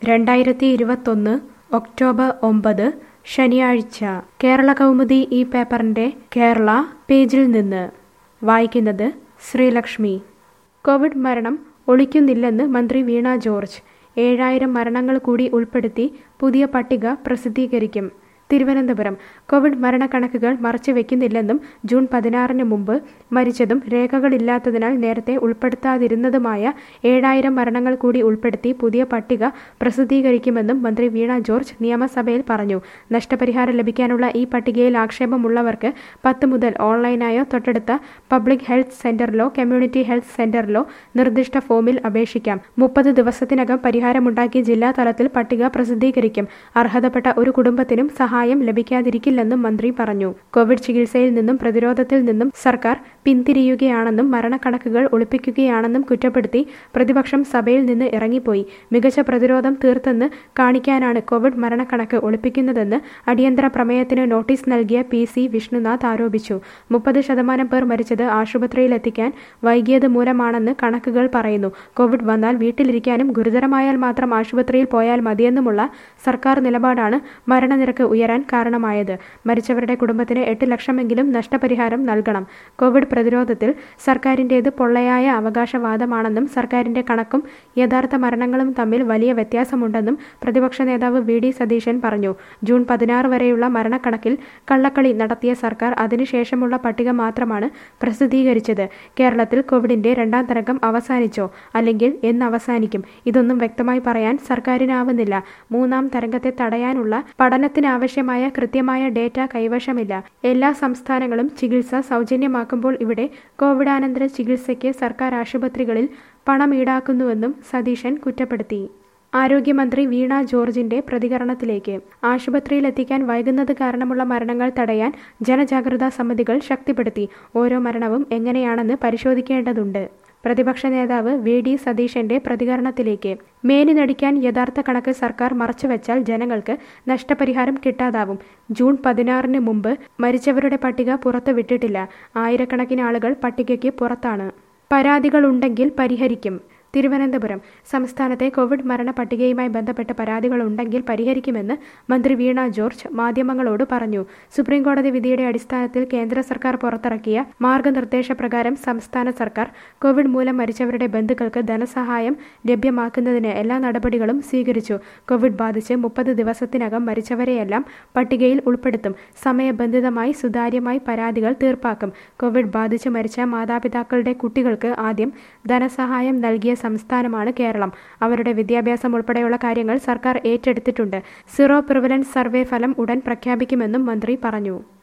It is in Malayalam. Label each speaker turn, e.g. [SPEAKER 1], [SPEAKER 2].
[SPEAKER 1] രണ്ടായിരത്തി ഇരുപത്തൊന്ന് ഒക്ടോബർ ഒമ്പത് ശനിയാഴ്ച കേരള കൗമുദി ഈ പേപ്പറിന്റെ കേരള പേജിൽ നിന്ന് വായിക്കുന്നത് ശ്രീലക്ഷ്മി കോവിഡ് മരണം ഒളിക്കുന്നില്ലെന്ന് മന്ത്രി വീണ ജോർജ് ഏഴായിരം മരണങ്ങൾ കൂടി ഉൾപ്പെടുത്തി പുതിയ പട്ടിക പ്രസിദ്ധീകരിക്കും തിരുവനന്തപുരം കോവിഡ് മരണക്കണക്കുകൾ മറച്ചുവെക്കുന്നില്ലെന്നും ജൂൺ പതിനാറിന് മുമ്പ് മരിച്ചതും രേഖകളില്ലാത്തതിനാൽ നേരത്തെ ഉൾപ്പെടുത്താതിരുന്നതുമായ ഏഴായിരം മരണങ്ങൾ കൂടി ഉൾപ്പെടുത്തി പുതിയ പട്ടിക പ്രസിദ്ധീകരിക്കുമെന്നും മന്ത്രി വീണ ജോർജ് നിയമസഭയിൽ പറഞ്ഞു നഷ്ടപരിഹാരം ലഭിക്കാനുള്ള ഈ പട്ടികയിൽ ആക്ഷേപമുള്ളവർക്ക് പത്ത് മുതൽ ഓൺലൈനായോ തൊട്ടടുത്ത പബ്ലിക് ഹെൽത്ത് സെന്ററിലോ കമ്മ്യൂണിറ്റി ഹെൽത്ത് സെന്ററിലോ നിർദ്ദിഷ്ട ഫോമിൽ അപേക്ഷിക്കാം മുപ്പത് ദിവസത്തിനകം പരിഹാരമുണ്ടാക്കി ജില്ലാ തലത്തിൽ പട്ടിക പ്രസിദ്ധീകരിക്കും അർഹതപ്പെട്ട ഒരു കുടുംബത്തിനും സഹായം ലഭിക്കാതിരിക്കില്ലെന്നും മന്ത്രി പറഞ്ഞു കോവിഡ് ചികിത്സയിൽ നിന്നും പ്രതിരോധത്തിൽ നിന്നും സർക്കാർ പിന്തിരിയുകയാണെന്നും മരണക്കണക്കുകൾ ഒളിപ്പിക്കുകയാണെന്നും കുറ്റപ്പെടുത്തി പ്രതിപക്ഷം സഭയിൽ നിന്ന് ഇറങ്ങിപ്പോയി മികച്ച പ്രതിരോധം തീർത്തെന്ന് കാണിക്കാനാണ് കോവിഡ് മരണക്കണക്ക് ഒളിപ്പിക്കുന്നതെന്ന് അടിയന്തര പ്രമേയത്തിന് നോട്ടീസ് നൽകിയ പി സി വിഷ്ണുനാഥ് ആരോപിച്ചു മുപ്പത് ശതമാനം പേർ മരിച്ചത് ആശുപത്രിയിലെത്തിക്കാൻ വൈകിയത് മൂലമാണെന്ന് കണക്കുകൾ പറയുന്നു കോവിഡ് വന്നാൽ വീട്ടിലിരിക്കാനും ഗുരുതരമായാൽ മാത്രം ആശുപത്രിയിൽ പോയാൽ മതിയെന്നുമുള്ള സർക്കാർ നിലപാടാണ് മരണനിരക്ക് ഉയരാൻ കാരണമായത് മരിച്ചവരുടെ കുടുംബത്തിന് എട്ട് ലക്ഷമെങ്കിലും നഷ്ടപരിഹാരം നൽകണം കോവിഡ് പ്രതിരോധത്തിൽ സർക്കാരിൻ്റേത് പൊള്ളയായ അവകാശവാദമാണെന്നും സർക്കാരിന്റെ കണക്കും യഥാർത്ഥ മരണങ്ങളും തമ്മിൽ വലിയ വ്യത്യാസമുണ്ടെന്നും പ്രതിപക്ഷ നേതാവ് വി ഡി സതീശൻ പറഞ്ഞു ജൂൺ പതിനാറ് വരെയുള്ള മരണക്കണക്കിൽ കള്ളക്കളി നടത്തിയ സർക്കാർ അതിനുശേഷമുള്ള പട്ടിക മാത്രമാണ് പ്രസിദ്ധീകരിച്ചത് കേരളത്തിൽ കോവിഡിന്റെ രണ്ടാം തരംഗം അവസാനിച്ചോ അല്ലെങ്കിൽ എന്ന് അവസാനിക്കും ഇതൊന്നും വ്യക്തമായി പറയാൻ സർക്കാരിനാവുന്നില്ല മൂന്നാം തരംഗത്തെ തടയാനുള്ള പഠനത്തിനാവശ്യമായ കൃത്യമായ ഡേറ്റ കൈവശമില്ല എല്ലാ സംസ്ഥാനങ്ങളും ചികിത്സ സൗജന്യമാക്കുമ്പോൾ ഇവിടെ കോവിഡാനന്തര ചികിത്സയ്ക്ക് സർക്കാർ ആശുപത്രികളിൽ പണം ഈടാക്കുന്നുവെന്നും സതീശൻ കുറ്റപ്പെടുത്തി ആരോഗ്യമന്ത്രി വീണ ജോർജിന്റെ പ്രതികരണത്തിലേക്ക് ആശുപത്രിയിലെത്തിക്കാൻ വൈകുന്നത് കാരണമുള്ള മരണങ്ങൾ തടയാൻ ജനജാഗ്രതാ സമിതികൾ ശക്തിപ്പെടുത്തി ഓരോ മരണവും എങ്ങനെയാണെന്ന് പരിശോധിക്കേണ്ടതുണ്ട് പ്രതിപക്ഷ നേതാവ് വി ഡി സതീശന്റെ പ്രതികരണത്തിലേക്ക് മേനി നടിക്കാൻ യഥാർത്ഥ കണക്ക് സർക്കാർ മറച്ചുവെച്ചാൽ ജനങ്ങൾക്ക് നഷ്ടപരിഹാരം കിട്ടാതാവും ജൂൺ പതിനാറിന് മുമ്പ് മരിച്ചവരുടെ പട്ടിക പുറത്തുവിട്ടിട്ടില്ല ആയിരക്കണക്കിന് ആളുകൾ പട്ടികയ്ക്ക് പുറത്താണ് പരാതികളുണ്ടെങ്കിൽ പരിഹരിക്കും തിരുവനന്തപുരം സംസ്ഥാനത്തെ കോവിഡ് മരണ പട്ടികയുമായി ബന്ധപ്പെട്ട പരാതികളുണ്ടെങ്കിൽ പരിഹരിക്കുമെന്ന് മന്ത്രി വീണ ജോർജ് മാധ്യമങ്ങളോട് പറഞ്ഞു സുപ്രീംകോടതി വിധിയുടെ അടിസ്ഥാനത്തിൽ കേന്ദ്ര സർക്കാർ പുറത്തിറക്കിയ മാർഗനിർദ്ദേശപ്രകാരം സംസ്ഥാന സർക്കാർ കോവിഡ് മൂലം മരിച്ചവരുടെ ബന്ധുക്കൾക്ക് ധനസഹായം ലഭ്യമാക്കുന്നതിന് എല്ലാ നടപടികളും സ്വീകരിച്ചു കോവിഡ് ബാധിച്ച് മുപ്പത് ദിവസത്തിനകം മരിച്ചവരെയെല്ലാം പട്ടികയിൽ ഉൾപ്പെടുത്തും സമയബന്ധിതമായി സുതാര്യമായി പരാതികൾ തീർപ്പാക്കും കോവിഡ് ബാധിച്ച് മരിച്ച മാതാപിതാക്കളുടെ കുട്ടികൾക്ക് ആദ്യം ധനസഹായം നൽകിയ സംസ്ഥാനമാണ് കേരളം അവരുടെ വിദ്യാഭ്യാസം ഉൾപ്പെടെയുള്ള കാര്യങ്ങൾ സർക്കാർ ഏറ്റെടുത്തിട്ടുണ്ട് സീറോ പ്രിവലൻസ് സർവേ ഫലം ഉടൻ പ്രഖ്യാപിക്കുമെന്നും മന്ത്രി പറഞ്ഞു